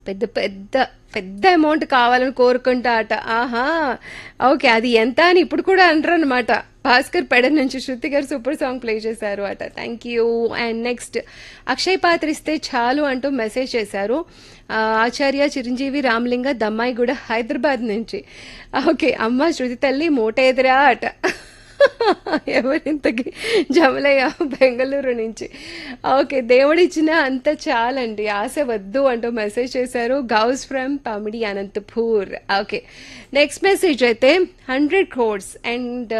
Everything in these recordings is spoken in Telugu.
పెద్ద పెద్ద పెద్ద అమౌంట్ కావాలని కోరుకుంటా అట ఆహా ఓకే అది ఎంత అని ఇప్పుడు కూడా అంటారు అనమాట భాస్కర్ పెడ నుంచి శృతి గారు సూపర్ సాంగ్ ప్లే చేశారు అట thank you and next Akshay పాత్ర ఇస్తే చాలు అంటూ మెసేజ్ చేశారు ఆ, ఆచార్య చిరంజీవి రామలింగ దమ్మాయిగూడ హైదరాబాద్ నుంచి ఓకే అమ్మ శృతి తల్లి మూట ఎదురా అట ఎవరింతకి జమలయ్య బెంగళూరు నుంచి ఓకే దేవుడిచ్చిన అంత చాలండి ఆశ వద్దు అంటూ మెసేజ్ చేశారు Ghouse from Pamidi Anantapur okay next message అయితే హండ్రెడ్ క్రోడ్స్ అండ్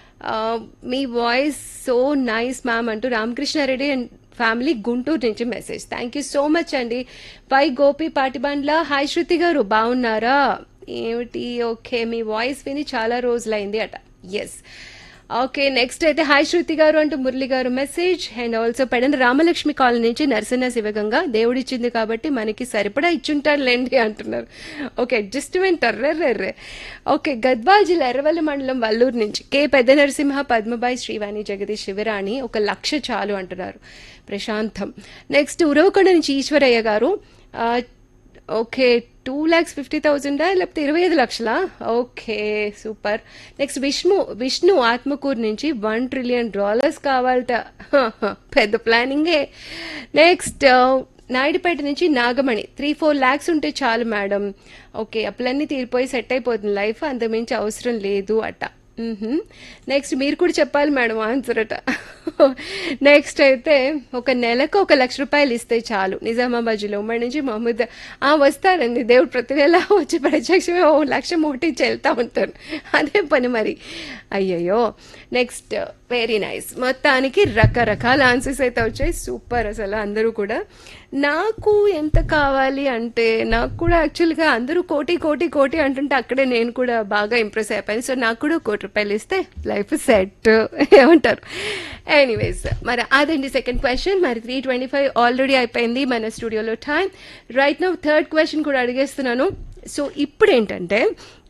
మీ వాయిస్ సో నైస్ మ్యామ్ అంటూ రామకృష్ణారెడ్డి అండ్ ఫ్యామిలీ గుంటూరు నుంచి message thank you so much అండి పై గోపి పాటిబండ్ల హాయ్ శృతి గారు బాగున్నారా ఏమిటి ఓకే మీ వాయిస్ విని చాలా రోజులైంది అట ఎస్ ఓకే నెక్స్ట్ అయితే హాయ్ శృతి గారు అంటూ మురళి గారు message and also Pedana Ramalakshmi colony నుంచి నరసింహ శివగంగ దేవుడిచ్చింది కాబట్టి మనకి సరిపడా ఇచ్చుంటారులేండి అంటున్నారు ఓకే అడ్జస్ట్మెంట్ అర్రెర్రెర్రే ఓకే గద్వాల్ జిల్లా ఎర్రవల్లి మండలం వల్లూరు నుంచి కే పెద్ద నరసింహ పద్మబాయి శ్రీవాణి జగదీష్ శివరాణి ఒక లక్ష చాలు అంటున్నారు ప్రశాంతం నెక్స్ట్ ఉరవకొండ నుంచి ఈశ్వరయ్య గారు ఆ, ఓకే టూ ల్యాక్స్ ఫిఫ్టీ థౌజండా లేకపోతే ఇరవై ఐదు లక్షలా okay super next Vishnu Vishnu Atmakur నుంచి వన్ ట్రిలియన్ డాలర్స్ కావాలట పెద్ద ప్లానింగే నెక్స్ట్ నాయుడుపేట నుంచి నాగమణి త్రీ ఫోర్ ల్యాక్స్ ఉంటే చాలు మేడం ఓకే అప్పులన్నీ తీరిపోయి సెట్ అయిపోతుంది లైఫ్ అంతమించి అవసరం లేదు అట నెక్స్ట్ మీరు కూడా చెప్పాలి మేడం ఆన్సర్ అట నెక్స్ట్ అయితే ఒక నెలకు ఒక లక్ష రూపాయలు ఇస్తే చాలు నిజామాబాద్ జిల్లా ఉమ్మడి నుంచి మహమ్మద్ ఆ వస్తారండి దేవుడు ప్రతి నెల వచ్చి ప్రత్యక్షమే ఓ లక్ష మోటించి వెళ్తా ఉంటారు అదే పని మరి అయ్యయ్యో నెక్స్ట్ వెరీ నైస్ మొత్తానికి రకరకాల ఆన్సర్స్ అయితే వచ్చాయి సూపర్ అసలు అందరూ కూడా నాకు ఎంత కావాలి అంటే నాకు కూడా యాక్చువల్గా అందరూ కోటి కోటి కోటి అంటుంటే అక్కడే నేను కూడా బాగా ఇంప్రెస్ అయిపోయాను సో నాకు కూడా కోటి రూపాయలు ఇస్తే లైఫ్ సెట్ ఏమంటారు ఎనీవేస్ మరి అదండి సెకండ్ క్వశ్చన్ మరి త్రీ ట్వంటీ ఫైవ్ ఆల్రెడీ అయిపోయింది మన స్టూడియోలో time right now third question కూడా అడిగేస్తున్నాను సో ఇప్పుడు ఏంటంటే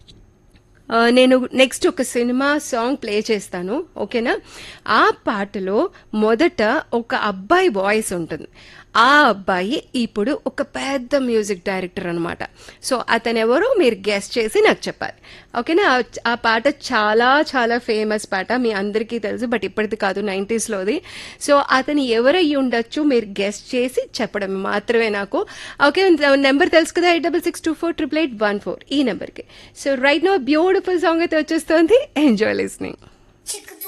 ఆ, నేను నెక్స్ట్ ఒక సినిమా సాంగ్ ప్లే చేస్తాను ఓకేనా ఆ పాటలో మొదట ఒక అబ్బాయి వాయిస్ ఉంటుంది ఆ అబ్బాయి ఇప్పుడు ఒక పెద్ద మ్యూజిక్ డైరెక్టర్ అనమాట సో అతను ఎవరో మీరు గెస్ట్ చేసి నాకు చెప్పాలి ఓకేనా ఆ- ఆ పాట చాలా చాలా ఫేమస్ పాట మీ అందరికీ తెలుసు బట్ ఇప్పటిది కాదు నైంటీస్లోది సో అతను ఎవరయ్యి ఉండొచ్చు మీరు గెస్ట్ చేసి చెప్పడం మాత్రమే నాకు ఓకే నెంబర్ తెలుసు కదా eight double six two four triple eight one four ఈ నెంబర్కి so right now beautiful song అయితే వచ్చేస్తుంది ఎంజాయ్ లిస్నింగ్ Chick